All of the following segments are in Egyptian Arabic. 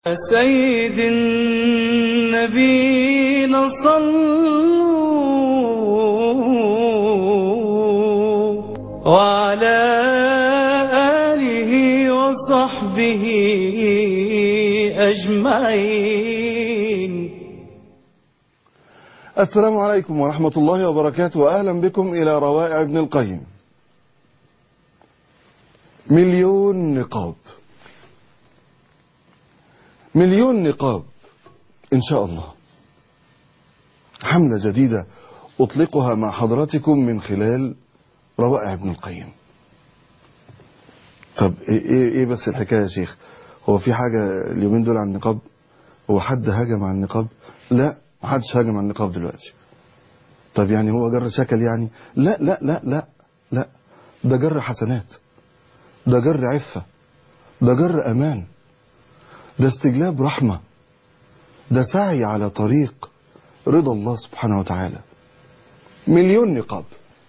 سيد النبينا صلوا وعلى آله وصحبه أجمعين السلام عليكم ورحمة الله وبركاته أهلا بكم إلى روائع ابن القيم مليون نقاب مليون نقاب إن شاء الله حملة جديدة أطلقها مع حضراتكم من خلال روائع ابن القيم طب إيه, إيه بس الحكاية يا شيخ هو في حاجة اليومين دول عن النقاب هو حد هاجم على النقاب لا محدش هاجم على النقاب دلوقتي طب يعني هو جر شكل يعني لا لا لا لا لا ده جر حسنات ده جر عفة ده جر أمان ده استجلاب رحمة ده سعي على طريق رضا الله سبحانه وتعالى مليون نقاب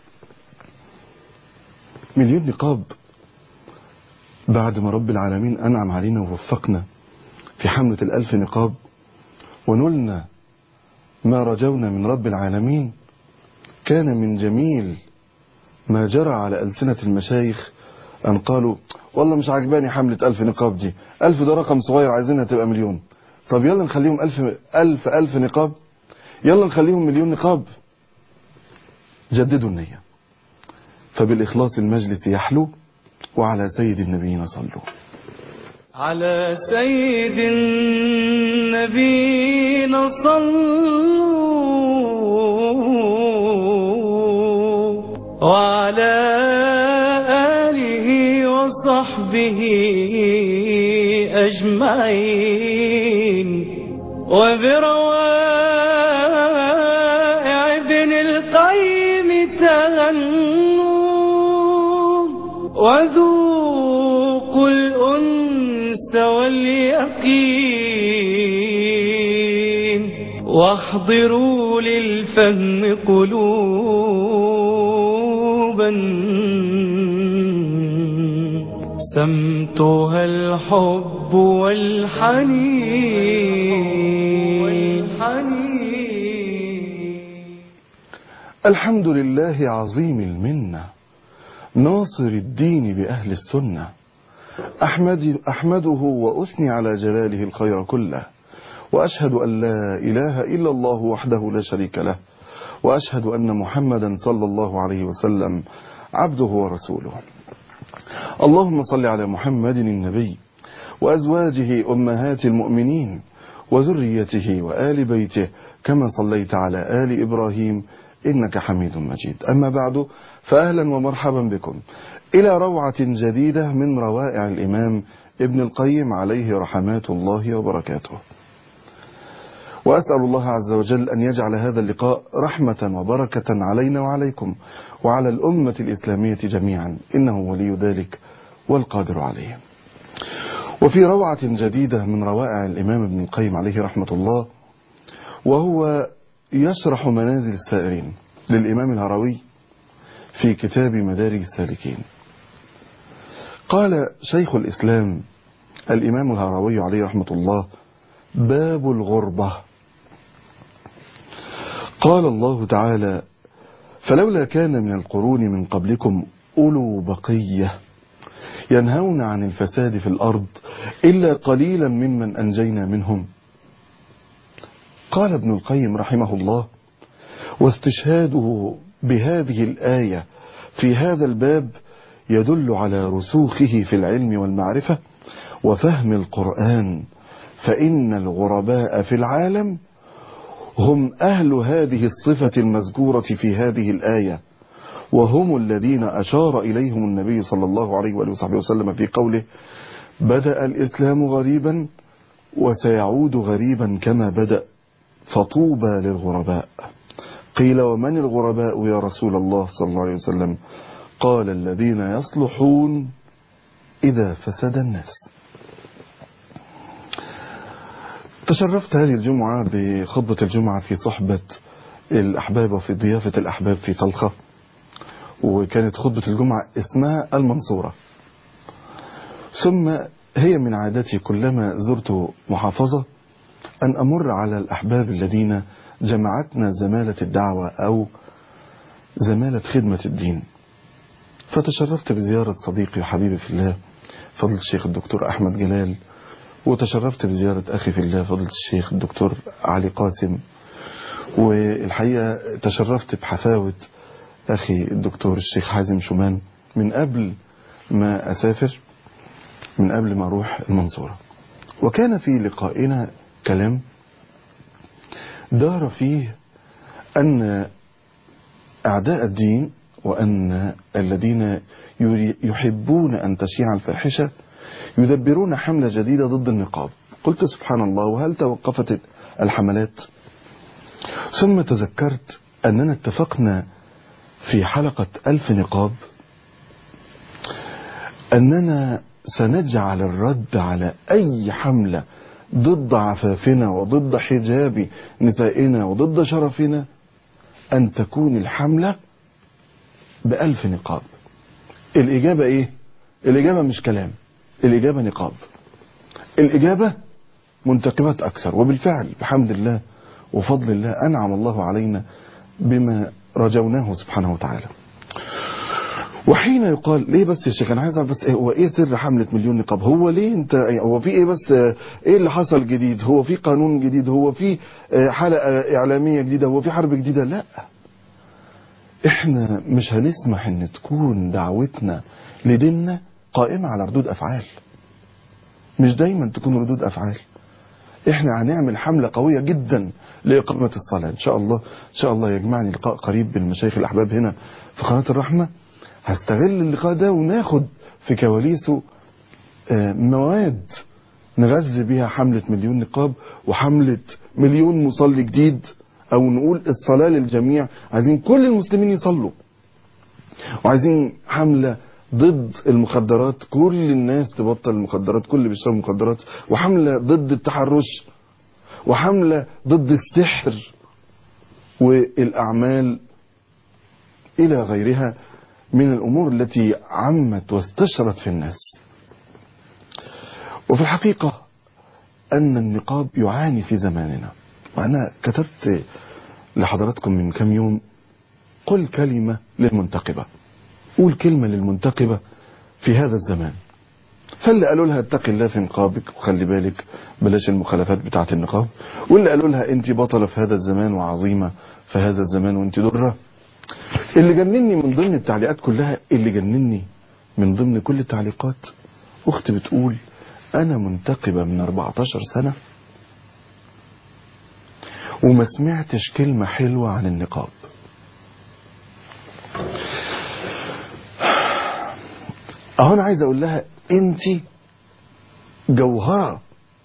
مليون نقاب بعد ما رب العالمين أنعم علينا ووفقنا في حملة الألف نقاب ونلنا ما رجونا من رب العالمين كان من جميل ما جرى على ألسنة المشايخ أن قالوا والله مش عجباني حملة ألف نقاب دي ألف ده رقم صغير عايزينها تبقى مليون طب يلا نخليهم ألف ألف ألف نقاب يلا نخليهم مليون نقاب جددوا النية فبالإخلاص المجلس يحلو وعلى سيد النبيين صلوا على سيد النبينا صلوا وعلى آله وصحبه أجمعين وبروائع ابن القيم تغنوا وذوقوا الأنس واليقين واحضروا للفهم قلوبا سمتها الحب والحنين والحنين الحمد لله عظيم المنة ناصر الدين بأهل السنة أحمد أحمده وأثني على جلاله الخير كله وأشهد أن لا إله إلا الله وحده لا شريك له وأشهد أن محمدا صلى الله عليه وسلم عبده ورسوله اللهم صل على محمد النبي وأزواجه أمهات المؤمنين وذريته وآل بيته كما صليت على آل إبراهيم إنك حميد مجيد أما بعد فأهلا ومرحبا بكم إلى روعة جديدة من روائع الإمام ابن القيم عليه رحمات الله وبركاته وأسأل الله عز وجل أن يجعل هذا اللقاء رحمة وبركة علينا وعليكم وعلى الأمة الإسلامية جميعا إنه ولي ذلك والقادر عليه وفي روعة جديدة من روائع الإمام ابن القيم عليه رحمة الله وهو يشرح منازل السائرين للإمام الهروي في كتاب مدارج السالكين قال شيخ الإسلام الإمام الهروي عليه رحمة الله باب الغربة قال الله تعالى فلولا كان من القرون من قبلكم أولو بقية ينهون عن الفساد في الأرض إلا قليلا ممن أنجينا منهم قال ابن القيم رحمه الله واستشهاده بهذه الآية في هذا الباب يدل على رسوخه في العلم والمعرفة وفهم القرآن فإن الغرباء في العالم هم أهل هذه الصفة المذكورة في هذه الآية وهم الذين أشار إليهم النبي صلى الله عليه وآله وصحبه وسلم في قوله بدأ الإسلام غريبا وسيعود غريبا كما بدأ فطوبى للغرباء قيل ومن الغرباء يا رسول الله صلى الله عليه وسلم قال الذين يصلحون إذا فسد الناس تشرفت هذه الجمعة بخطبة الجمعة في صحبة الأحباب وفي ضيافة الأحباب في طلخة وكانت خطبة الجمعة اسمها المنصورة ثم هي من عادتي كلما زرت محافظة أن أمر على الأحباب الذين جمعتنا زمالة الدعوة أو زمالة خدمة الدين فتشرفت بزيارة صديقي وحبيبي في الله فضل الشيخ الدكتور أحمد جلال وتشرفت بزيارة أخي في الله فضل الشيخ الدكتور علي قاسم والحقيقة تشرفت بحفاوة أخي الدكتور الشيخ حازم شومان من قبل ما أسافر من قبل ما أروح المنصورة وكان في لقائنا كلام دار فيه أن أعداء الدين وأن الذين يحبون أن تشيع الفاحشة يدبرون حملة جديدة ضد النقاب قلت سبحان الله وهل توقفت الحملات ثم تذكرت أننا اتفقنا في حلقة ألف نقاب أننا سنجعل الرد على أي حملة ضد عفافنا وضد حجاب نسائنا وضد شرفنا أن تكون الحملة بألف نقاب الإجابة إيه؟ الإجابة مش كلام الإجابة نقاب الإجابة منتقبات أكثر وبالفعل بحمد الله وفضل الله أنعم الله علينا بما رجوناه سبحانه وتعالى وحين يقال ليه بس يا شيخ انا عايز اعرف بس إيه هو ايه سر حمله مليون نقاب هو ليه انت هو في ايه بس ايه اللي حصل جديد هو في قانون جديد هو في حلقه اعلاميه جديده هو في حرب جديده لا احنا مش هنسمح ان تكون دعوتنا لديننا قائمه على ردود افعال مش دايما تكون ردود افعال احنا هنعمل حمله قويه جدا لاقامه الصلاه ان شاء الله ان شاء الله يجمعني لقاء قريب بالمشايخ الاحباب هنا في قناه الرحمه هستغل اللقاء ده وناخد في كواليسه مواد نغذي بيها حملة مليون نقاب وحملة مليون مصلي جديد او نقول الصلاة للجميع عايزين كل المسلمين يصلوا وعايزين حملة ضد المخدرات كل الناس تبطل المخدرات كل اللي بيشرب مخدرات وحملة ضد التحرش وحملة ضد السحر والأعمال إلى غيرها من الأمور التي عمت واستشرت في الناس وفي الحقيقة أن النقاب يعاني في زماننا وأنا كتبت لحضراتكم من كم يوم قل كلمة للمنتقبة قول كلمة للمنتقبة في هذا الزمان فاللي قالوا لها اتق الله في نقابك وخلي بالك بلاش المخالفات بتاعة النقاب واللي قالوا لها انت بطلة في هذا الزمان وعظيمة في هذا الزمان وانت درة اللي جنني من ضمن التعليقات كلها اللي جنني من ضمن كل التعليقات اخت بتقول انا منتقبة من 14 سنة وما سمعتش كلمة حلوة عن النقاب اهو انا عايز اقول لها انت جوهرة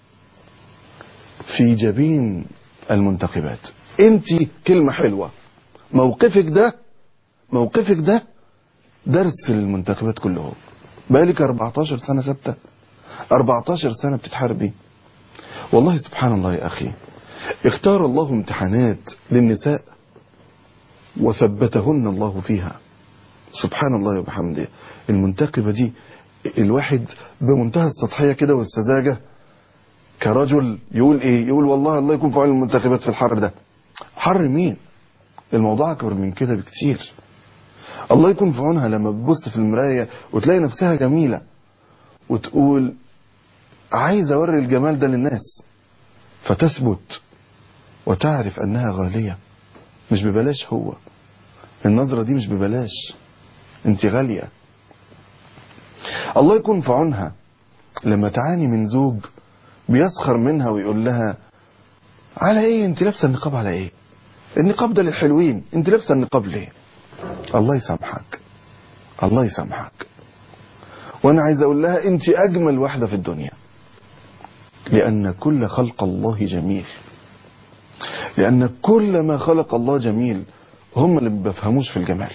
في جبين المنتقبات انت كلمة حلوة موقفك ده موقفك ده درس للمنتخبات كلهم بقالك 14 سنة ثابتة 14 سنة بتتحاربي والله سبحان الله يا أخي اختار الله امتحانات للنساء وثبتهن الله فيها سبحان الله وبحمده المنتقبة دي الواحد بمنتهى السطحية كده والسذاجة كرجل يقول ايه يقول والله الله يكون في عون المنتخبات في الحر ده حر مين الموضوع اكبر من كده بكتير الله يكون في عونها لما تبص في المراية وتلاقي نفسها جميلة وتقول عايز اوري الجمال ده للناس فتثبت وتعرف انها غالية مش ببلاش هو النظرة دي مش ببلاش انت غالية الله يكون في عونها لما تعاني من زوج بيسخر منها ويقول لها على ايه انت لابسه النقاب على ايه النقاب ده للحلوين انت لابسه النقاب ليه الله يسامحك الله يسامحك وانا عايز اقول لها انت اجمل واحدة في الدنيا لان كل خلق الله جميل لان كل ما خلق الله جميل هم اللي ما بيفهموش في الجمال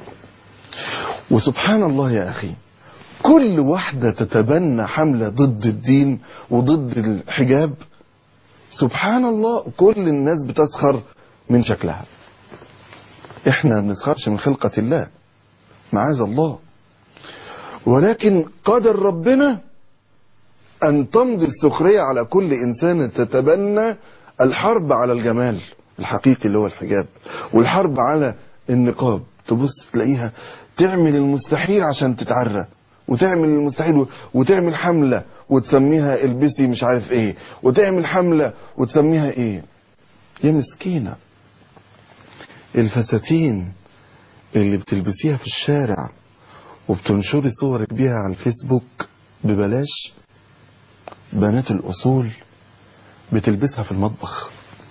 وسبحان الله يا اخي كل واحدة تتبنى حملة ضد الدين وضد الحجاب سبحان الله كل الناس بتسخر من شكلها احنا ما بنسخرش من خلقة الله معاذ الله ولكن قدر ربنا أن تمضي السخرية على كل إنسان تتبنى الحرب على الجمال الحقيقي اللي هو الحجاب والحرب على النقاب تبص تلاقيها تعمل المستحيل عشان تتعرى وتعمل المستحيل وتعمل حملة وتسميها البسي مش عارف ايه وتعمل حملة وتسميها ايه يا مسكينة الفساتين اللي بتلبسيها في الشارع وبتنشري صورك بيها على الفيسبوك ببلاش بنات الأصول بتلبسها في المطبخ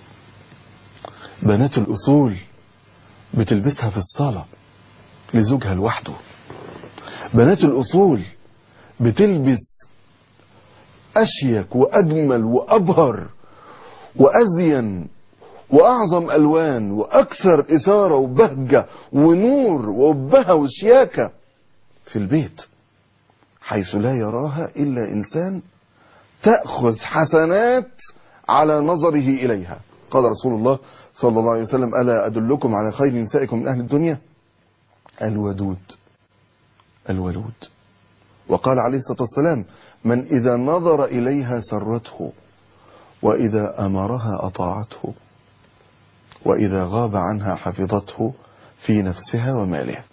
بنات الأصول بتلبسها في الصالة لزوجها لوحده بنات الأصول بتلبس أشيك وأجمل وأبهر وأزين وأعظم ألوان وأكثر إثارة وبهجة ونور وأبهة وشياكة في البيت حيث لا يراها إلا إنسان تأخذ حسنات على نظره إليها قال رسول الله صلى الله عليه وسلم ألا أدلكم على خير نسائكم من أهل الدنيا الودود الولود وقال عليه الصلاة والسلام من إذا نظر إليها سرته وإذا أمرها أطاعته وإذا غاب عنها حفظته في نفسها ومالها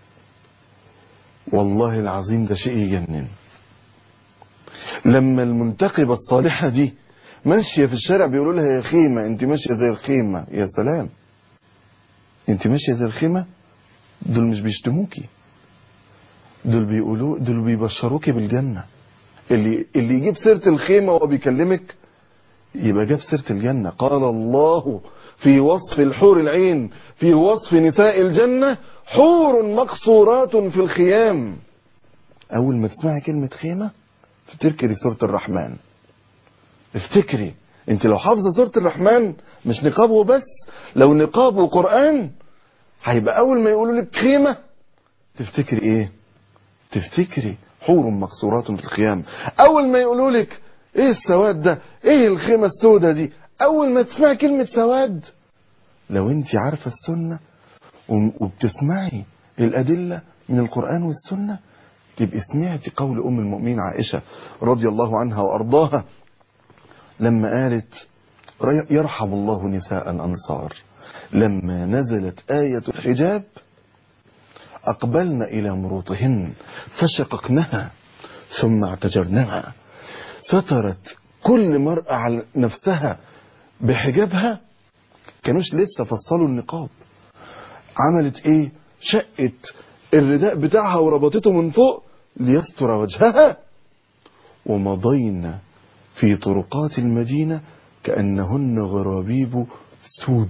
والله العظيم ده شيء يجنن لما المنتقبة الصالحة دي ماشية في الشارع بيقولوا لها يا خيمة انت ماشية زي الخيمة يا سلام انت ماشية زي الخيمة دول مش بيشتموكي دول بيقولوا دول بيبشروكي بالجنة اللي اللي يجيب سيرة الخيمة وهو بيكلمك يبقى جاب سيرة الجنة قال الله في وصف الحور العين في وصف نساء الجنة حور مقصورات في الخيام أول ما تسمعي كلمة خيمة افتكري سورة الرحمن افتكري انت لو حافظة سورة الرحمن مش نقاب وبس لو نقاب وقرآن هيبقى أول ما يقولوا لك خيمة تفتكري ايه تفتكري حور مقصورات في الخيام أول ما يقولوا لك ايه السواد ده ايه الخيمة السوداء دي اول ما تسمعي كلمة سواد لو انت عارفة السنة وبتسمعي الادلة من القرآن والسنة تبقي سمعتي قول ام المؤمنين عائشة رضي الله عنها وارضاها لما قالت يرحم الله نساء الانصار لما نزلت آية الحجاب أقبلن إلى مروطهن فشققنها ثم اعتجرنها سترت كل مرأة على نفسها بحجابها كانوش لسه فصلوا النقاب عملت ايه شقت الرداء بتاعها وربطته من فوق ليستر وجهها ومضينا في طرقات المدينة كأنهن غرابيب سود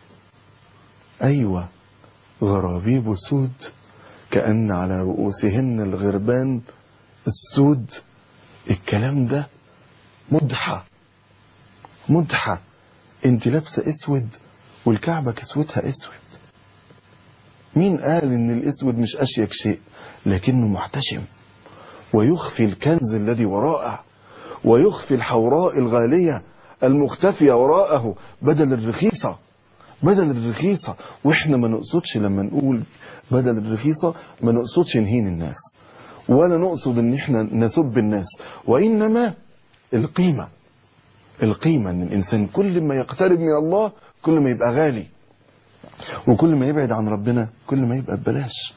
أيوة غرابيب سود كأن على رؤوسهن الغربان السود الكلام ده مدحة مدحة انت لابسة اسود والكعبة كسوتها اسود مين قال ان الاسود مش اشيك شيء لكنه محتشم ويخفي الكنز الذي وراءه ويخفي الحوراء الغالية المختفية وراءه بدل الرخيصة بدل الرخيصة واحنا ما نقصدش لما نقول بدل الرخيصة ما نقصدش نهين الناس ولا نقصد ان احنا نسب الناس وانما القيمة القيمة ان الانسان كل ما يقترب من الله كل ما يبقى غالي وكل ما يبعد عن ربنا كل ما يبقى ببلاش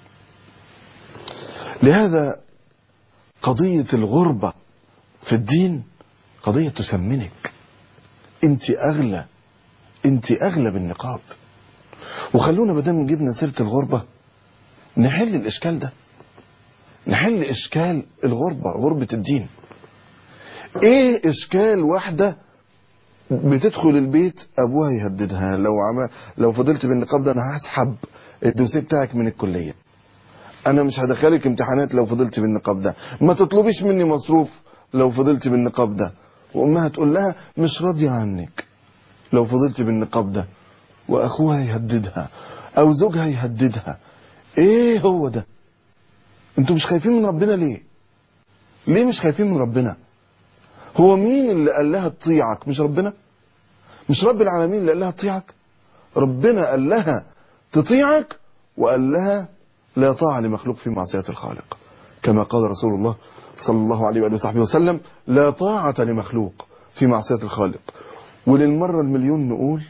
لهذا قضية الغربة في الدين قضية تسمنك انت اغلى انت اغلى بالنقاب وخلونا بدل جبنا سيرة الغربة نحل الاشكال ده نحل اشكال الغربة غربة الدين ايه اشكال واحدة بتدخل البيت ابوها يهددها لو عمل لو فضلت بالنقاب ده انا هسحب الدوسيه بتاعك من الكلية انا مش هدخلك امتحانات لو فضلت بالنقاب ده ما تطلبيش مني مصروف لو فضلت بالنقاب ده وامها تقول لها مش راضية عنك لو فضلت بالنقاب ده واخوها يهددها او زوجها يهددها ايه هو ده انتوا مش خايفين من ربنا ليه ليه مش خايفين من ربنا هو مين اللي قال لها تطيعك مش ربنا مش رب العالمين اللي قال لها تطيعك ربنا قال لها تطيعك وقال لها لا طاعة لمخلوق في معصية الخالق كما قال رسول الله صلى الله عليه وآله وصحبه وسلم لا طاعة لمخلوق في معصية الخالق وللمرة المليون نقول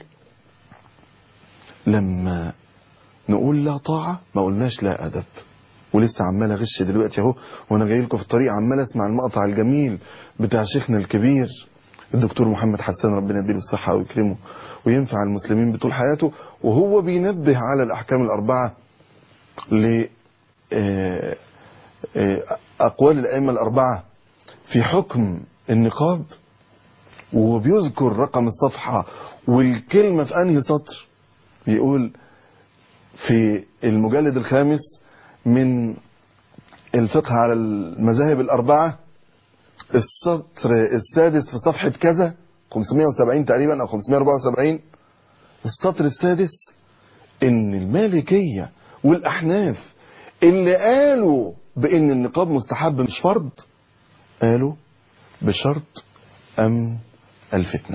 لما نقول لا طاعة ما قلناش لا أدب ولسه عمال اغش دلوقتي اهو وانا جاي لكم في الطريق عمال اسمع المقطع الجميل بتاع شيخنا الكبير الدكتور محمد حسان ربنا يديله الصحة ويكرمه وينفع المسلمين بطول حياته وهو بينبه على الأحكام الأربعة ل آه، آه، أقوال الأئمة الأربعة في حكم النقاب وبيذكر رقم الصفحة والكلمة في أنهي سطر بيقول في المجلد الخامس من الفقه على المذاهب الأربعة السطر السادس في صفحة كذا 570 تقريبا أو 574 السطر السادس إن المالكية والأحناف اللي قالوا بإن النقاب مستحب مش فرض قالوا بشرط أمن الفتنة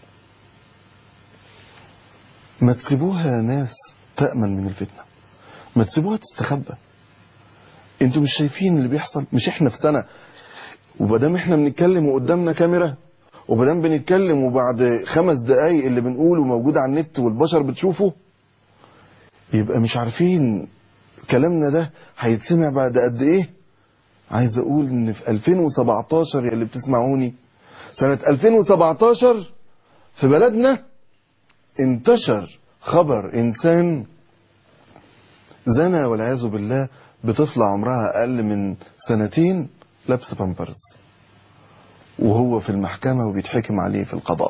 ما تسيبوها يا ناس تأمن من الفتنة ما تسيبوها تستخبى انتوا مش شايفين اللي بيحصل مش احنا في سنة وبدام احنا بنتكلم وقدامنا كاميرا وبدام بنتكلم وبعد خمس دقايق اللي بنقوله موجود على النت والبشر بتشوفه يبقى مش عارفين كلامنا ده هيتسمع بعد قد ايه عايز اقول ان في 2017 يا اللي بتسمعوني سنة 2017 في بلدنا انتشر خبر انسان زنى والعياذ بالله بطفلة عمرها اقل من سنتين لابسه بامبرز وهو في المحكمة وبيتحكم عليه في القضاء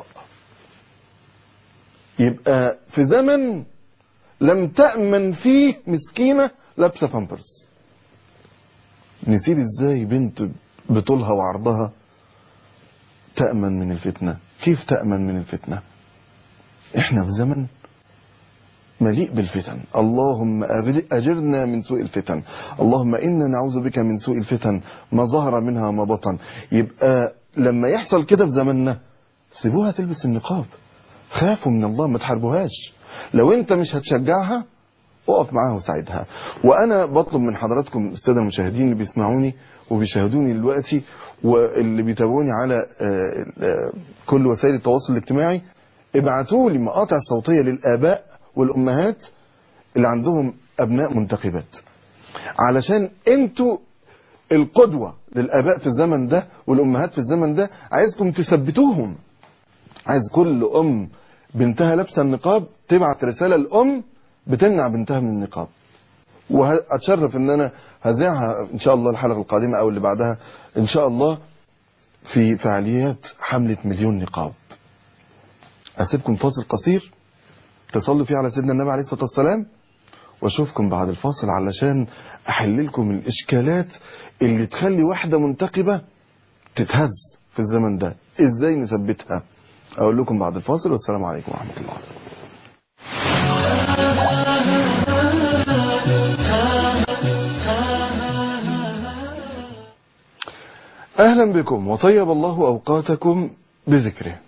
يبقى في زمن لم تأمن فيه مسكينة لابسه بامبرز نسيب ازاي بنت بطولها وعرضها تأمن من الفتنة كيف تأمن من الفتنة احنا في زمن مليء بالفتن اللهم أجرنا من سوء الفتن اللهم إنا نعوذ بك من سوء الفتن ما ظهر منها ما بطن يبقى لما يحصل كده في زماننا سيبوها تلبس النقاب خافوا من الله ما تحاربوهاش لو انت مش هتشجعها اقف معاها وساعدها وانا بطلب من حضراتكم الساده المشاهدين اللي بيسمعوني وبيشاهدوني دلوقتي واللي بيتابعوني على آه، آه، كل وسائل التواصل الاجتماعي ابعتوا لي مقاطع صوتيه للاباء والامهات اللي عندهم ابناء منتخبات علشان انتوا القدوه للاباء في الزمن ده والامهات في الزمن ده عايزكم تثبتوهم عايز كل ام بنتها لابسه النقاب تبعت رساله الام بتمنع بنتها من النقاب واتشرف ان انا هذاعها ان شاء الله الحلقه القادمه او اللي بعدها ان شاء الله في فعاليات حمله مليون نقاب اسيبكم فاصل قصير تصلوا فيه على سيدنا النبي عليه الصلاه والسلام واشوفكم بعد الفاصل علشان احل لكم الاشكالات اللي تخلي واحده منتقبه تتهز في الزمن ده ازاي نثبتها اقول لكم بعد الفاصل والسلام عليكم ورحمه الله اهلا بكم وطيب الله اوقاتكم بذكره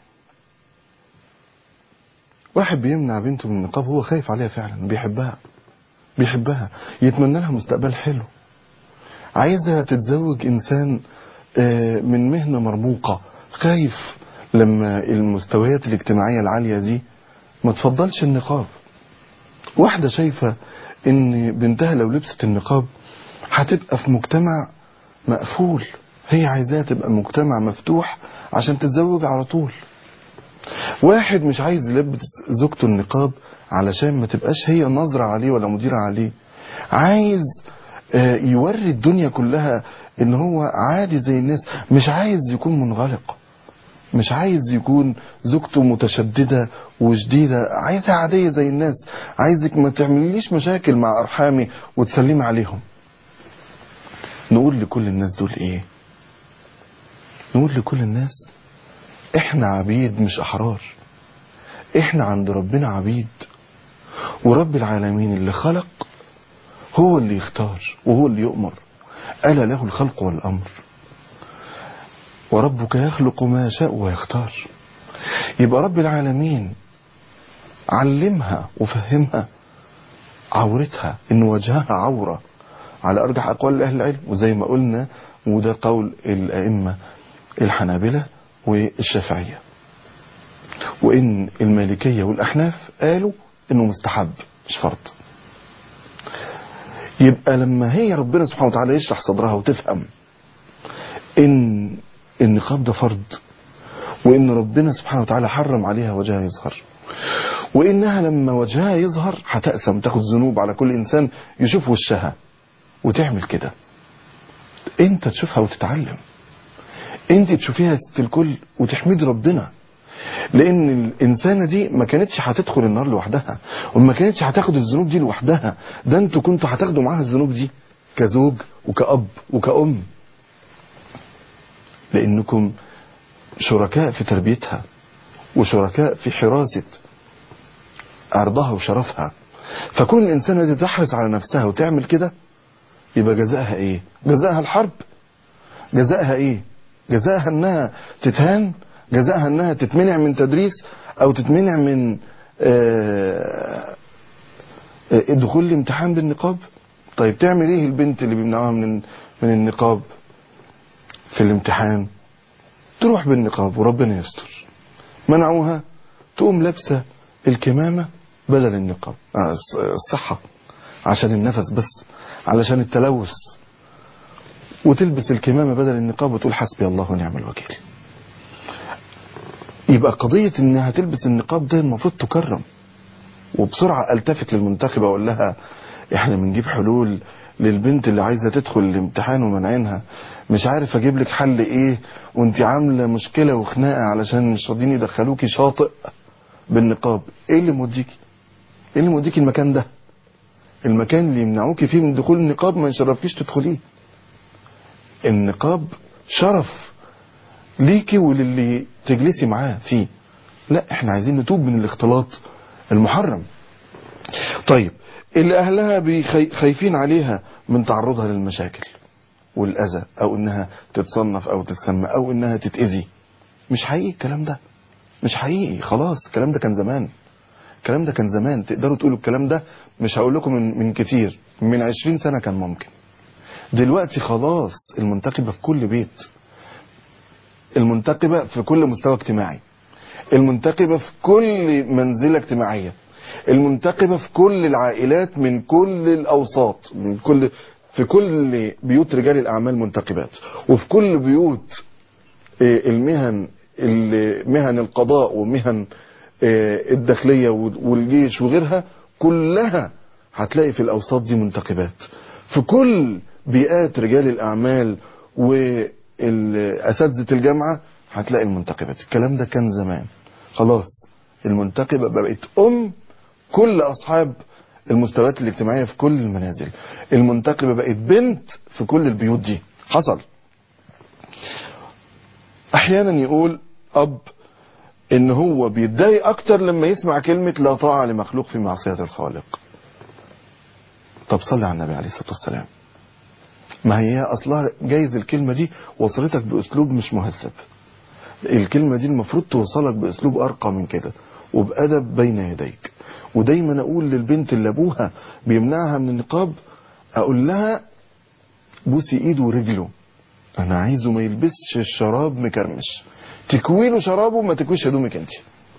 واحد بيمنع بنته من النقاب هو خايف عليها فعلا بيحبها بيحبها يتمنى لها مستقبل حلو عايزها تتزوج انسان آه، من مهنة مرموقة خايف لما المستويات الاجتماعية العالية دي ما تفضلش النقاب واحدة شايفة ان بنتها لو لبست النقاب هتبقى في مجتمع مقفول هي عايزاها تبقى مجتمع مفتوح عشان تتزوج على طول واحد مش عايز يلبس زوجته النقاب علشان ما تبقاش هي نظرة عليه ولا مديرة عليه عايز آه، يوري الدنيا كلها ان هو عادي زي الناس مش عايز يكون منغلق مش عايز يكون زوجته متشددة وشديدة عايزها عادية زي الناس عايزك ما تعمليش مشاكل مع أرحامي وتسلمي عليهم نقول لكل الناس دول ايه نقول لكل الناس احنا عبيد مش احرار احنا عند ربنا عبيد ورب العالمين اللي خلق هو اللي يختار وهو اللي يؤمر ألا له الخلق والأمر وربك يخلق ما يشاء ويختار يبقى رب العالمين علمها وفهمها عورتها ان وجهها عورة على ارجح اقوال اهل العلم وزي ما قلنا وده قول الأئمة الحنابلة والشافعية وإن المالكية والأحناف قالوا إنه مستحب مش فرض يبقى لما هي ربنا سبحانه وتعالى يشرح صدرها وتفهم إن النقاب ده فرض وإن ربنا سبحانه وتعالى حرم عليها وجهها يظهر وإنها لما وجهها يظهر هتأسم تاخد ذنوب على كل إنسان يشوف وشها وتعمل كده انت تشوفها وتتعلم انت تشوفيها ست الكل وتحمد ربنا لان الانسانه دي ما كانتش هتدخل النار لوحدها وما كانتش هتاخد الذنوب دي لوحدها ده انتوا كنتوا هتاخدوا معاها الذنوب دي كزوج وكأب وكأم لانكم شركاء في تربيتها وشركاء في حراسة عرضها وشرفها فكون الإنسانة دي تحرص على نفسها وتعمل كده يبقى جزاءها ايه جزاءها الحرب جزاءها ايه جزاءها انها تتهان جزاءها انها تتمنع من تدريس او تتمنع من آه، آه، الدخول الامتحان بالنقاب طيب تعمل ايه البنت اللي بيمنعوها من من النقاب في الامتحان تروح بالنقاب وربنا يستر منعوها تقوم لابسه الكمامه بدل النقاب آه، الص- الصحه عشان النفس بس علشان التلوث وتلبس الكمامه بدل النقاب وتقول حسبي الله ونعم الوكيل يبقى قضيه انها تلبس النقاب ده المفروض تكرم وبسرعه التفت للمنتخبه واقول لها احنا بنجيب حلول للبنت اللي عايزه تدخل الامتحان ومنعينها مش عارف اجيب لك حل ايه وانت عامله مشكله وخناقه علشان مش راضيين يدخلوكي شاطئ بالنقاب ايه اللي موديكي ايه اللي موديكي المكان ده المكان اللي يمنعوكي فيه من دخول النقاب ما يشرفكيش تدخليه النقاب شرف ليكي وللي تجلسي معاه فيه لا احنا عايزين نتوب من الاختلاط المحرم طيب اللي اهلها بيخي- خايفين عليها من تعرضها للمشاكل والاذى او انها تتصنف او تتسمى او انها تتاذي مش حقيقي الكلام ده مش حقيقي خلاص الكلام ده كان زمان الكلام ده كان زمان تقدروا تقولوا الكلام ده مش هقول لكم من, من كتير من عشرين سنة كان ممكن دلوقتي خلاص المنتقبة في كل بيت المنتقبة في كل مستوى اجتماعي المنتقبة في كل منزلة اجتماعية المنتقبة في كل العائلات من كل الأوساط من كل في كل بيوت رجال الأعمال منتقبات وفي كل بيوت آه، المهن ال- مهن القضاء ومهن آه، الداخلية والجيش وغيرها كلها هتلاقي في الأوساط دي منتقبات في كل بيئات رجال الأعمال وأساتذة الجامعة هتلاقي المنتقبات الكلام ده كان زمان خلاص المنتقبة بقت أم كل أصحاب المستويات الاجتماعية في كل المنازل المنتقبة بقت بنت في كل البيوت دي حصل احيانا يقول اب ان هو بيتضايق اكتر لما يسمع كلمة لا طاعة لمخلوق في معصية الخالق طب صلي على النبي عليه الصلاة والسلام ما هي اصلها جايز الكلمة دي وصلتك باسلوب مش مهذب الكلمة دي المفروض توصلك باسلوب ارقى من كده وبأدب بين يديك ودايما اقول للبنت اللي ابوها بيمنعها من النقاب اقول لها بوسي ايده ورجله انا عايزه ما يلبسش الشراب مكرمش تكوي له شرابه ما تكويش هدومك انت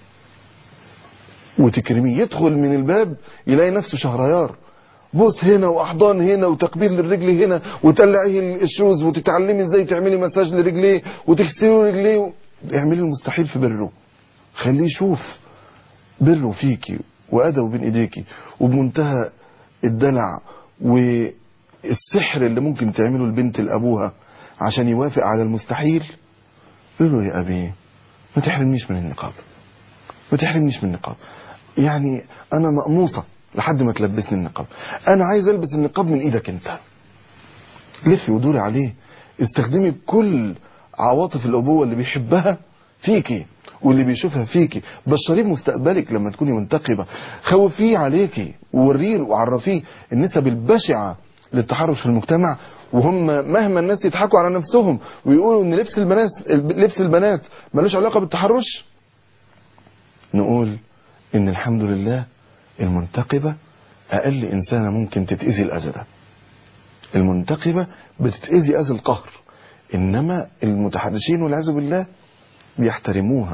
وتكرميه يدخل من الباب يلاقي نفسه شهريار بوس هنا واحضان هنا وتقبيل للرجل هنا وتقلعيه الشوز وتتعلمي ازاي تعملي مساج لرجليه وتغسلي رجليه و... اعملي المستحيل في بره خليه يشوف بره فيكي وأدبه بين ايديكي وبمنتهى الدلع والسحر اللي ممكن تعمله البنت لابوها عشان يوافق على المستحيل قول له يا ابي ما تحرمنيش من النقاب ما تحرمنيش من النقاب يعني انا مقموصه لحد ما تلبسني النقاب انا عايز البس النقاب من ايدك انت لفي ودوري عليه استخدمي كل عواطف الابوه اللي بيحبها فيكي واللي بيشوفها فيكي بشريه بمستقبلك لما تكوني منتقبه خوفيه عليكي ووريه وعرفيه النسب البشعه للتحرش في المجتمع وهم مهما الناس يضحكوا على نفسهم ويقولوا ان لبس البنات لبس البنات ملوش علاقه بالتحرش نقول ان الحمد لله المنتقبه اقل انسانه ممكن تتاذي الاذى ده المنتقبه بتتاذي اذى القهر إنما المتحرشين والعياذ بالله بيحترموها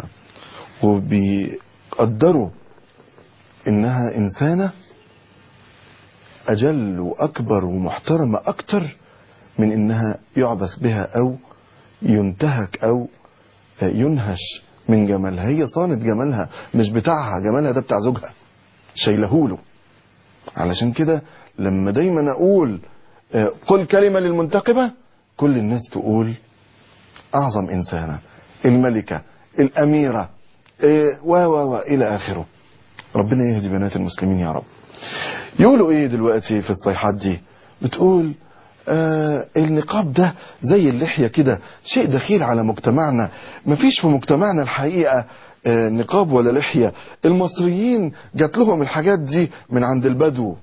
وبيقدروا إنها إنسانة أجل وأكبر ومحترمة أكتر من إنها يعبث بها أو ينتهك أو ينهش من جمالها هي صانت جمالها مش بتاعها جمالها ده بتاع زوجها شايلهوله علشان كده لما دايما أقول آه، قل كلمة للمنتقبة كل الناس تقول أعظم إنسانة الملكة الأميرة آه، و و و إلى آخره ربنا يهدي بنات المسلمين يا رب يقولوا ايه دلوقتي في الصيحات دي بتقول آه النقاب ده زي اللحية كده شيء دخيل على مجتمعنا مفيش في مجتمعنا الحقيقة آه نقاب ولا لحية المصريين جات لهم الحاجات دي من عند البدو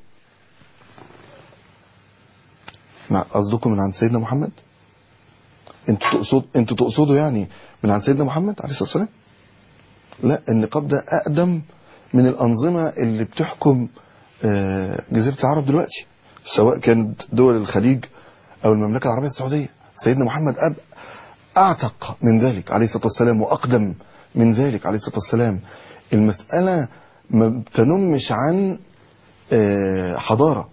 مع قصدكم من عند سيدنا محمد انتوا تقصد انتوا تقصدوا يعني من عند سيدنا محمد عليه الصلاه والسلام لا النقاب ده اقدم من الانظمه اللي بتحكم آه، جزيره العرب دلوقتي سواء كانت دول الخليج او المملكه العربيه السعوديه سيدنا محمد أب اعتق من ذلك عليه الصلاه والسلام واقدم من ذلك عليه الصلاه والسلام المساله ما بتنمش عن آه، حضاره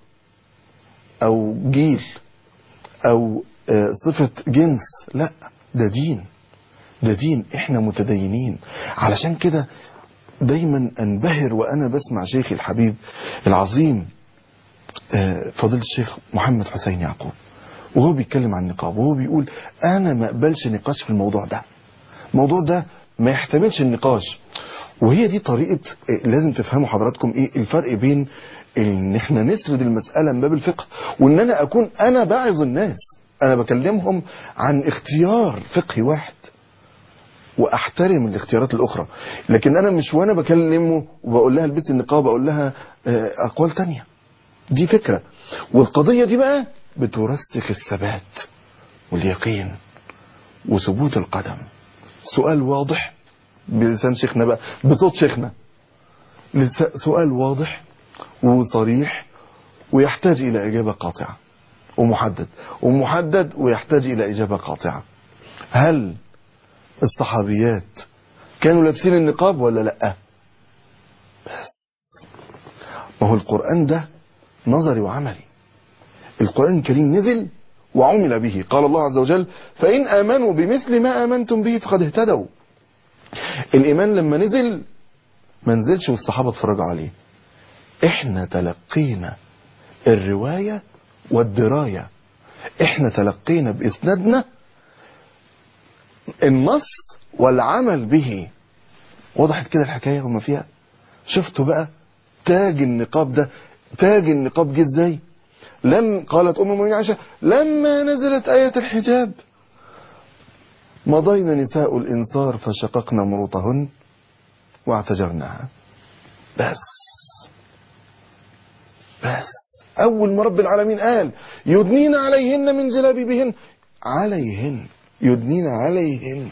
او جيل او آه، صفة جنس لا ده دين ده دين احنا متدينين علشان كده دايما انبهر وانا بسمع شيخي الحبيب العظيم آه، فضيلة الشيخ محمد حسين يعقوب وهو بيتكلم عن النقاب وهو بيقول انا ما اقبلش نقاش في الموضوع ده الموضوع ده ما يحتملش النقاش وهي دي طريقة آه، لازم تفهموا حضراتكم ايه الفرق بين ان احنا نسرد المسألة من باب الفقه وان انا اكون انا باعظ الناس انا بكلمهم عن اختيار فقهي واحد واحترم الاختيارات الاخرى لكن انا مش وانا بكلمه وبقول لها البسي النقاب اقول لها آه، اقوال تانية دي فكرة والقضية دي بقى بترسخ الثبات واليقين وثبوت القدم سؤال واضح بلسان شيخنا بقى بصوت شيخنا لس- سؤال واضح وصريح ويحتاج إلى إجابة قاطعة ومحدد ومحدد ويحتاج إلى إجابة قاطعة هل الصحابيات كانوا لابسين النقاب ولا لا بس ما هو القرآن ده نظري وعملي القرآن الكريم نزل وعمل به قال الله عز وجل فإن آمنوا بمثل ما آمنتم به فقد اهتدوا الإيمان لما نزل ما نزلش والصحابة اتفرجوا عليه احنا تلقينا الرواية والدراية احنا تلقينا بإسنادنا النص والعمل به وضحت كده الحكاية وما فيها شفتوا بقى تاج النقاب ده تاج النقاب جه ازاي لم قالت ام المؤمنين عائشه لما نزلت ايه الحجاب مضينا نساء الانصار فشققنا مروطهن واعتجرناها بس بس اول ما رب العالمين قال يدنين عليهن من جلابيبهن عليهن يدنين عليهن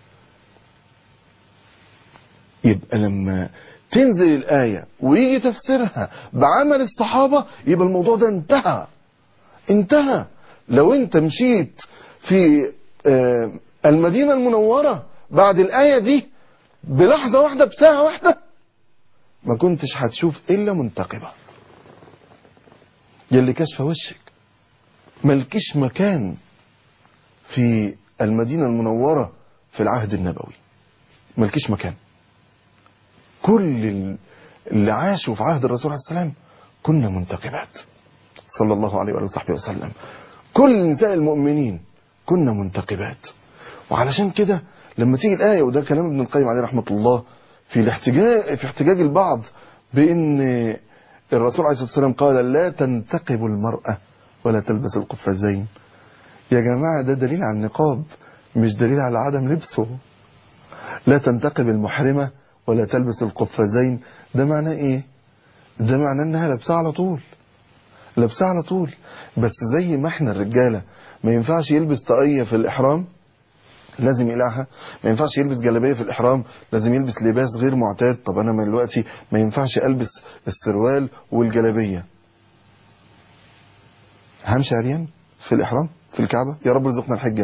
يبقى لما تنزل الآية ويجي تفسيرها بعمل الصحابة يبقى الموضوع ده انتهى انتهى لو انت مشيت في آه، المدينة المنورة بعد الآية دي بلحظة واحدة بساعة واحدة ما كنتش هتشوف إلا منتقبة يلي كشف وشك ملكش مكان في المدينة المنورة في العهد النبوي ملكش مكان كل ال- اللي عاشوا في عهد الرسول عليه السلام كنا منتقبات صلى الله عليه وآله وصحبه وسلم كل نساء المؤمنين كنا منتقبات وعلشان كده لما تيجي الآية وده كلام ابن القيم عليه رحمة الله في الاحتجاج في احتجاج البعض بأن الرسول عليه الصلاة والسلام قال لا تنتقب المرأة ولا تلبس القفازين يا جماعة ده دليل على النقاب مش دليل على عدم لبسه لا تنتقب المحرمة ولا تلبس القفازين ده معناه ايه ده معناه انها لابساه على طول لابساه على طول بس زي ما احنا الرجالة ما ينفعش يلبس طاقية في الإحرام لازم يقلعها ما ينفعش يلبس جلابيه في الاحرام لازم يلبس لباس غير معتاد طب انا من دلوقتي ما ينفعش البس السروال والجلابيه همشي عريان في الاحرام في الكعبه يا رب ارزقنا الحج يا رب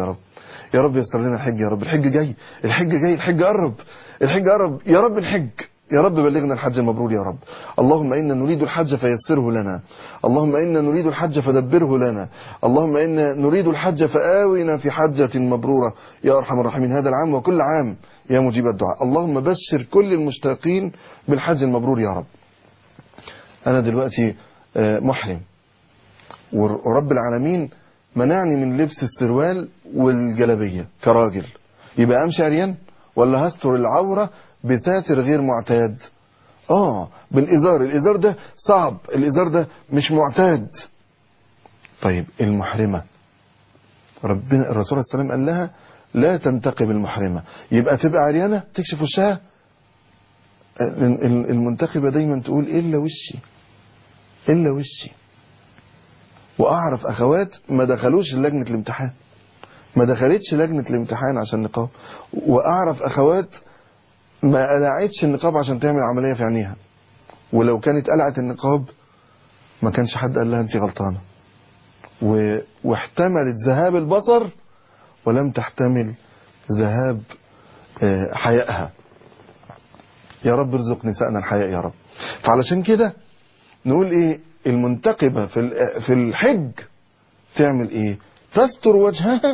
يا رب يسر لنا الحج يا رب الحج جاي الحج جاي الحج قرب الحج قرب يا رب الحج يا رب بلغنا الحج المبرور يا رب اللهم إنا نريد الحج فيسره لنا اللهم إنا نريد الحج فدبره لنا اللهم إنا نريد الحج فآونا في حجة مبرورة يا أرحم الراحمين هذا العام وكل عام يا مجيب الدعاء اللهم بشر كل المشتاقين بالحج المبرور يا رب أنا دلوقتي آه، محرم ورب العالمين منعني من لبس السروال والجلبية كراجل يبقى أمشي عريان ولا هستر العورة بساتر غير معتاد اه بالإزار الإزار ده صعب الإزار ده مش معتاد طيب المحرمة ربنا الرسول صلى الله عليه وسلم قال لها لا تنتقب المحرمة يبقى تبقى عريانة تكشف وشها ال- ال- المنتخبة دايما تقول إلا وشي إلا وشي وأعرف أخوات ما دخلوش لجنة الامتحان ما دخلتش لجنة الامتحان عشان نقاب وأعرف أخوات ما قلعتش النقاب عشان تعمل عملية في عينيها ولو كانت قلعت النقاب ما كانش حد قال لها انت غلطانة و... واحتملت ذهاب البصر ولم تحتمل ذهاب آه، حيائها يا رب ارزق نسائنا الحياء يا رب فعلشان كده نقول ايه المنتقبة في ال- في الحج تعمل ايه تستر وجهها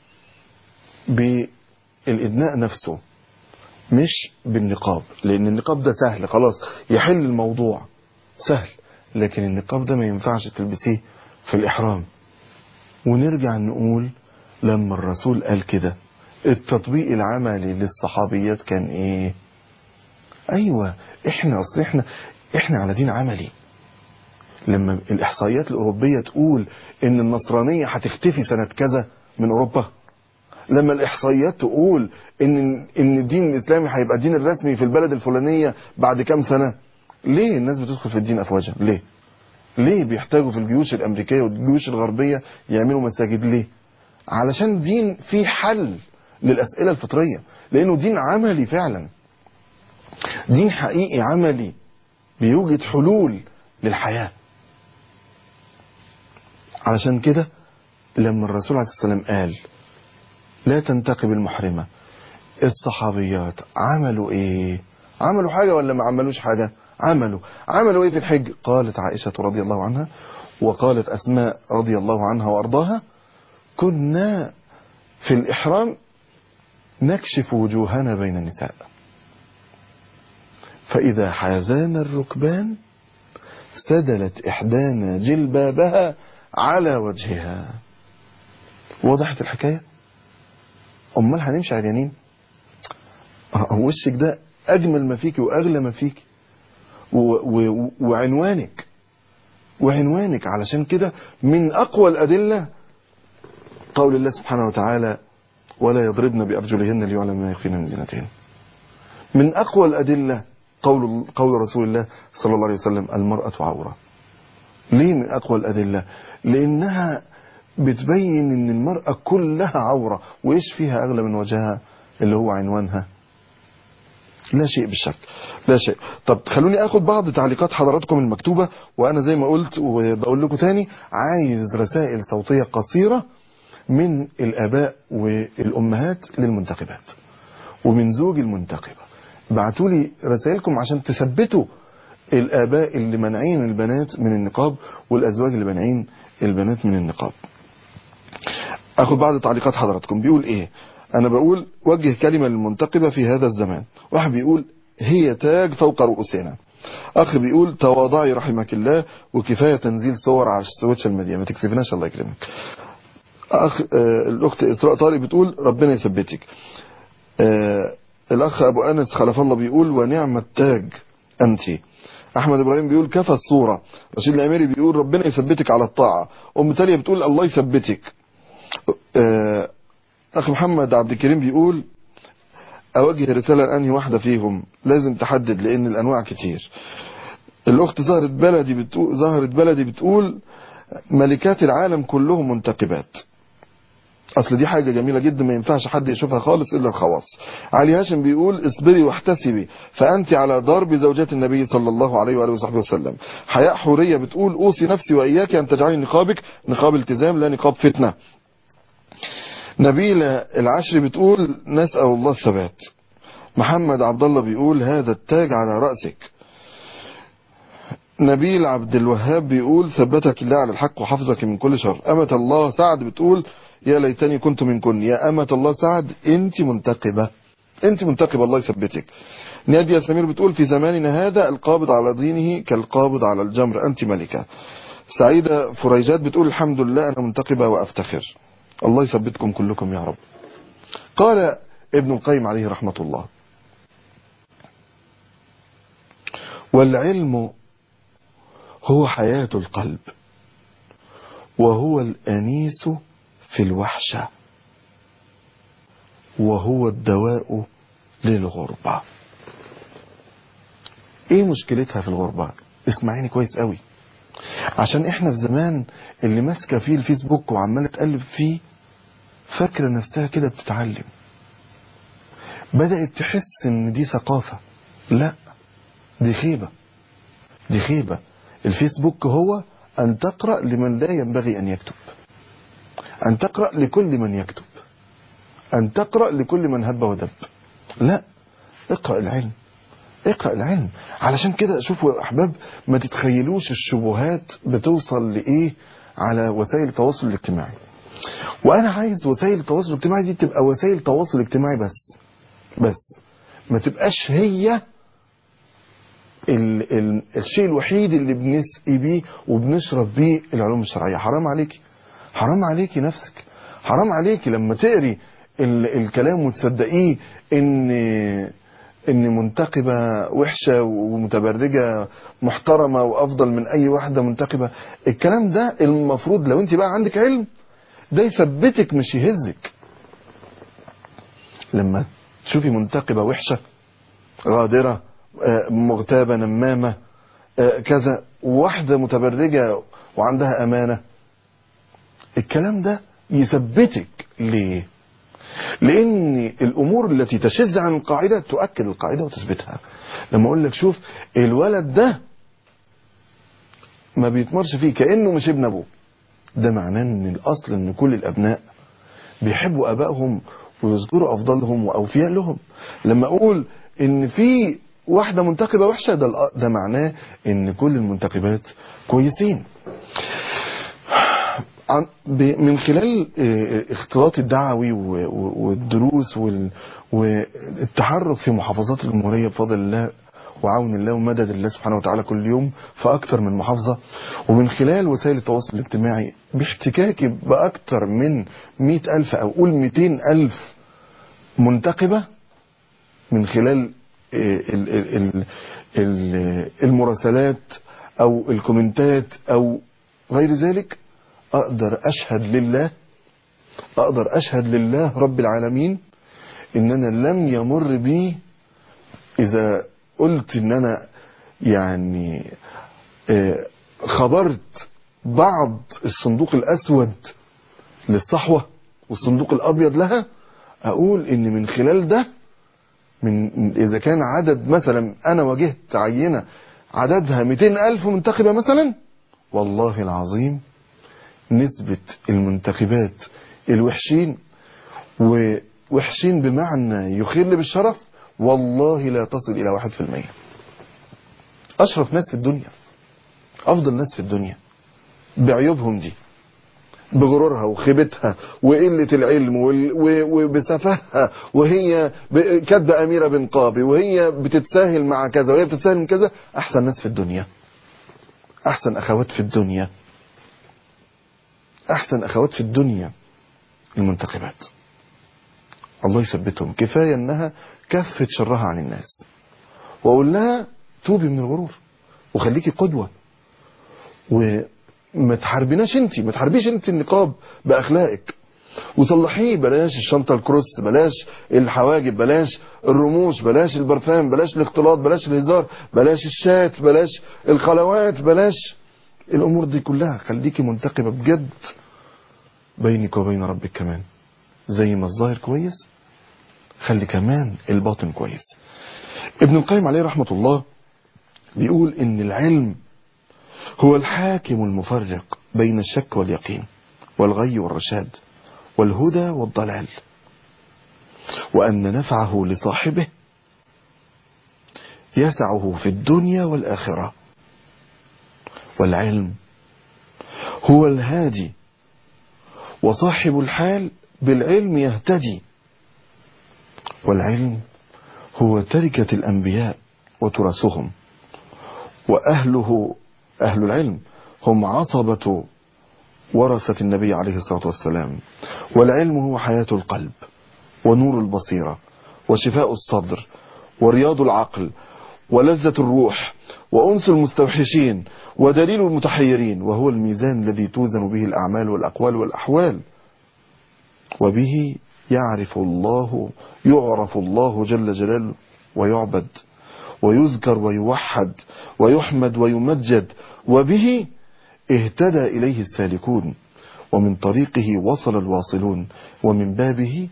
بالإدناء نفسه مش بالنقاب لأن النقاب ده سهل خلاص يحل الموضوع سهل لكن النقاب ده ما ينفعش تلبسيه في الإحرام ونرجع نقول لما الرسول قال كده التطبيق العملي للصحابيات كان ايه ايوه احنا اصل احنا احنا على دين عملي لما الاحصائيات الاوروبيه تقول ان النصرانيه هتختفي سنه كذا من اوروبا لما الاحصائيات تقول ان ان الدين الاسلامي هيبقى الدين الرسمي في البلد الفلانيه بعد كام سنه ليه الناس بتدخل في الدين افواجا ليه ليه بيحتاجوا في الجيوش الامريكيه والجيوش الغربيه يعملوا مساجد ليه علشان دين فيه حل للاسئله الفطريه لانه دين عملي فعلا دين حقيقي عملي بيوجد حلول للحياه علشان كده لما الرسول عليه الصلاه والسلام قال لا تنتقب المحرمه الصحابيات عملوا ايه عملوا حاجه ولا ما عملوش حاجه عملوا عملوا ايه في الحج قالت عائشه رضي الله عنها وقالت اسماء رضي الله عنها وارضاها كنا في الإحرام نكشف وجوهنا بين النساء فإذا حازانا الركبان سدلت إحدانا جلبابها على وجهها وضحت الحكاية أمال هنمشي عريانين أه، وشك ده أجمل ما فيك وأغلى ما فيك و و وعنوانك وعنوانك علشان كده من أقوى الأدلة قول الله سبحانه وتعالى ولا يضربن بأرجلهن ليعلم ما يخفين من زينتهن من أقوى الأدلة قول قول رسول الله صلى الله عليه وسلم المرأة عورة ليه من أقوى الأدلة لأنها بتبين أن المرأة كلها عورة وإيش فيها أغلى من وجهها اللي هو عنوانها لا شيء بالشك لا شيء طب خلوني اخد بعض تعليقات حضراتكم المكتوبة وانا زي ما قلت وبقول لكم تاني عايز رسائل صوتية قصيرة من الاباء والامهات للمنتخبات ومن زوج المنتخبة بعتوا لي رسائلكم عشان تثبتوا الاباء اللي مانعين البنات من النقاب والازواج اللي مانعين البنات من النقاب اخد بعض تعليقات حضراتكم بيقول ايه انا بقول وجه كلمة للمنتقبة في هذا الزمان واحد بيقول هي تاج فوق رؤوسنا اخ بيقول تواضعي رحمك الله وكفاية تنزيل صور على السوشيال ميديا ما تكسفناش الله يكرمك اخ آه الاخت اسراء طارق بتقول ربنا يثبتك آه الاخ ابو انس خلف الله بيقول ونعم التاج انت احمد ابراهيم بيقول كفى الصورة رشيد الاميري بيقول ربنا يثبتك على الطاعة ام تالية بتقول الله يثبتك آه اخ محمد عبد الكريم بيقول اوجه رسالة لانهي واحدة فيهم لازم تحدد لان الانواع كتير الاخت زهرة بلدي بتقول زهرة بلدي بتقول ملكات العالم كلهم منتقبات اصل دي حاجة جميلة جدا ما ينفعش حد يشوفها خالص الا الخواص علي هاشم بيقول اصبري واحتسبي فانت على ضرب زوجات النبي صلى الله عليه وآله وصحبه وسلم حياء حورية بتقول اوصي نفسي واياك ان تجعلي نقابك نقاب التزام لا نقاب فتنة نبيلة العشر بتقول نسأل الله الثبات محمد عبد الله بيقول هذا التاج على رأسك نبيل عبد الوهاب بيقول ثبتك الله على الحق وحفظك من كل شر أمة الله سعد بتقول يا ليتني كنت منكن يا أمة الله سعد انت منتقبة انت منتقبة الله يثبتك نادية سمير بتقول في زماننا هذا القابض على دينه كالقابض على الجمر أنت ملكة سعيدة فريجات بتقول الحمد لله أنا منتقبة وأفتخر الله يثبتكم كلكم يا رب قال ابن القيم عليه رحمة الله والعلم هو حياة القلب وهو الأنيس في الوحشة وهو الدواء للغربة ايه مشكلتها في الغربة اسمعيني كويس قوي عشان احنا في زمان اللي ماسكه فيه الفيسبوك وعماله تقلب فيه فاكره نفسها كده بتتعلم بدأت تحس ان دي ثقافة لا دي خيبة دي خيبة الفيسبوك هو ان تقرأ لمن لا ينبغي ان يكتب ان تقرأ لكل من يكتب ان تقرأ لكل من هب ودب لا اقرأ العلم اقرأ العلم علشان كده شوفوا يا احباب ما تتخيلوش الشبهات بتوصل لايه على وسائل التواصل الاجتماعي وانا عايز وسائل التواصل الاجتماعي دي تبقى وسائل تواصل اجتماعي بس بس ما تبقاش هي ال ال الشيء الوحيد اللي بنسقي بيه وبنشرب بيه العلوم الشرعية حرام عليكي حرام عليكي نفسك حرام عليكي لما تقري ال الكلام وتصدقيه ان ان منتقبة وحشة ومتبرجة محترمة وافضل من اي واحدة منتقبة الكلام ده المفروض لو انت بقى عندك علم ده يثبتك مش يهزك لما تشوفي منتقبة وحشة غادرة مغتابة نمامة كذا وواحدة متبرجة وعندها أمانة الكلام ده يثبتك ليه لأن الأمور التي تشذ عن القاعدة تؤكد القاعدة وتثبتها لما أقول لك شوف الولد ده ما بيتمرش فيه كأنه مش ابن أبوه ده معناه ان الأصل ان كل الأبناء بيحبوا أبائهم ويذكروا أفضلهم وأوفياء لهم لما أقول ان في واحدة منتقبة وحشة ده, ده معناه ان كل المنتقبات كويسين من خلال اختلاط الدعوي والدروس والتحرك في محافظات الجمهورية بفضل الله وعون الله ومدد الله سبحانه وتعالى كل يوم في أكتر من محافظة ومن خلال وسائل التواصل الاجتماعي باحتكاكي بأكتر من مئة ألف أو قول مئتين ألف منتقبة من خلال المراسلات أو الكومنتات أو غير ذلك أقدر أشهد لله أقدر أشهد لله رب العالمين إن أنا لم يمر بي إذا قلت إن أنا يعني خبرت بعض الصندوق الأسود للصحوة والصندوق الأبيض لها أقول إن من خلال ده من إذا كان عدد مثلا أنا واجهت عينة عددها 200 ألف منتخبة مثلا والله العظيم نسبة المنتخبات الوحشين ووحشين بمعنى يخل بالشرف والله لا تصل إلى واحد في المية أشرف ناس في الدنيا أفضل ناس في الدنيا بعيوبهم دي بغرورها وخيبتها وقلة العلم وبسفهها وهي كاتبة أميرة بن قابي وهي بتتساهل مع كذا وهي بتتساهل من كذا أحسن ناس في الدنيا أحسن أخوات في الدنيا أحسن أخوات في الدنيا المنتخبات الله يثبتهم كفاية أنها كفت شرها عن الناس وأقول لها توبي من الغرور وخليكي قدوة وما تحاربناش انت ما تحاربيش انت النقاب بأخلاقك وصلحيه بلاش الشنطة الكروس بلاش الحواجب بلاش الرموش بلاش البرفان بلاش الاختلاط بلاش الهزار بلاش الشات بلاش الخلوات بلاش الأمور دي كلها خليكي منتقبة بجد بينك وبين ربك كمان زي ما الظاهر كويس خلي كمان الباطن كويس ابن القيم عليه رحمة الله بيقول ان العلم هو الحاكم المفرق بين الشك واليقين والغي والرشاد والهدى والضلال وأن نفعه لصاحبه يسعه في الدنيا والآخرة والعلم هو الهادي وصاحب الحال بالعلم يهتدي والعلم هو تركة الأنبياء وترسهم وأهله أهل العلم هم عصبة ورثة النبي عليه الصلاة والسلام والعلم هو حياة القلب ونور البصيرة وشفاء الصدر ورياض العقل ولذة الروح وأنس المستوحشين ودليل المتحيرين وهو الميزان الذي توزن به الأعمال والأقوال والأحوال وبه يعرف الله يعرف الله جل جلاله ويعبد ويذكر ويوحد ويحمد ويمجد وبه اهتدى إليه السالكون ومن طريقه وصل الواصلون ومن بابه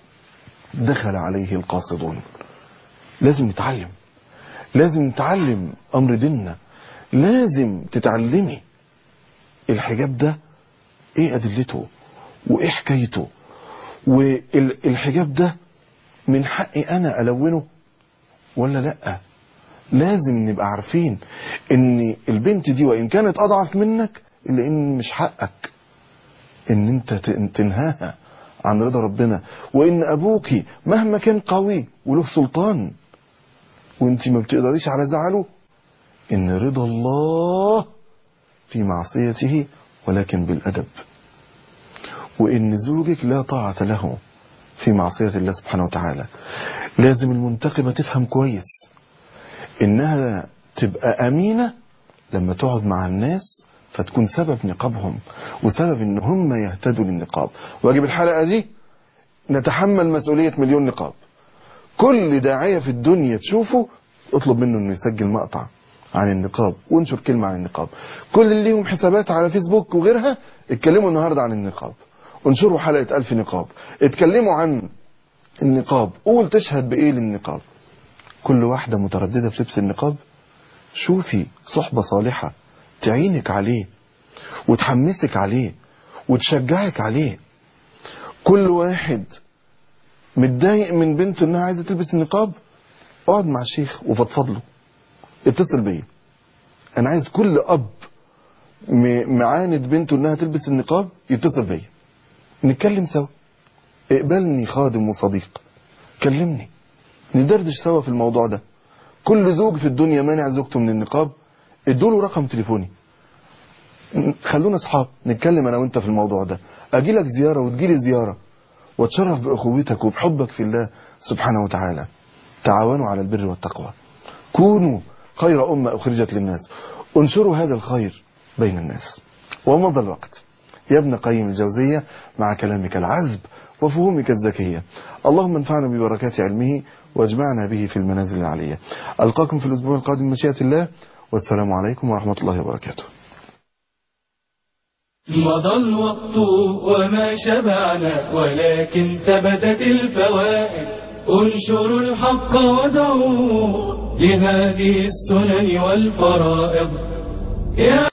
دخل عليه القاصدون لازم نتعلم لازم نتعلم أمر ديننا لازم تتعلمي الحجاب ده ايه أدلته وايه حكايته والحجاب ده من حقي أنا ألونه ولا لأ لازم نبقى عارفين ان البنت دي وان كانت اضعف منك الا ان مش حقك ان انت تنهاها عن رضا ربنا وان ابوك مهما كان قوي وله سلطان وانت ما بتقدريش على زعله ان رضا الله في معصيته ولكن بالادب وان زوجك لا طاعة له في معصية الله سبحانه وتعالى لازم المنتقبة تفهم كويس انها تبقى امينة لما تقعد مع الناس فتكون سبب نقابهم وسبب ان هم يهتدوا للنقاب واجب الحلقة دي نتحمل مسؤولية مليون نقاب كل داعية في الدنيا تشوفه اطلب منه انه يسجل مقطع عن النقاب وانشر كلمة عن النقاب كل اللي ليهم حسابات على فيسبوك وغيرها اتكلموا النهاردة عن النقاب انشروا حلقة ألف نقاب اتكلموا عن النقاب قول تشهد بإيه للنقاب كل واحدة مترددة في لبس النقاب شوفي صحبة صالحة تعينك عليه وتحمسك عليه وتشجعك عليه كل واحد متضايق من بنته انها عايزة تلبس النقاب اقعد مع الشيخ وفضفض له اتصل بيا انا عايز كل اب معاند بنته انها تلبس النقاب يتصل بيا نتكلم سوا اقبلني خادم وصديق كلمني ندردش سوا في الموضوع ده كل زوج في الدنيا مانع زوجته من النقاب ادوله رقم تليفوني خلونا اصحاب نتكلم انا وانت في الموضوع ده اجي لك زيارة وتجيلي زيارة واتشرف باخوتك وبحبك في الله سبحانه وتعالى تعاونوا على البر والتقوى كونوا خير أمة أخرجت للناس انشروا هذا الخير بين الناس ومضى الوقت يا ابن قيم الجوزية مع كلامك العذب وفهومك الذكية اللهم انفعنا ببركات علمه واجمعنا به في المنازل العلية ألقاكم في الأسبوع القادم مشيئة الله والسلام عليكم ورحمة الله وبركاته مضى الوقت وما شبعنا ولكن ثبتت الفوائد انشروا الحق ودعوا لهذه السنن والفرائض يا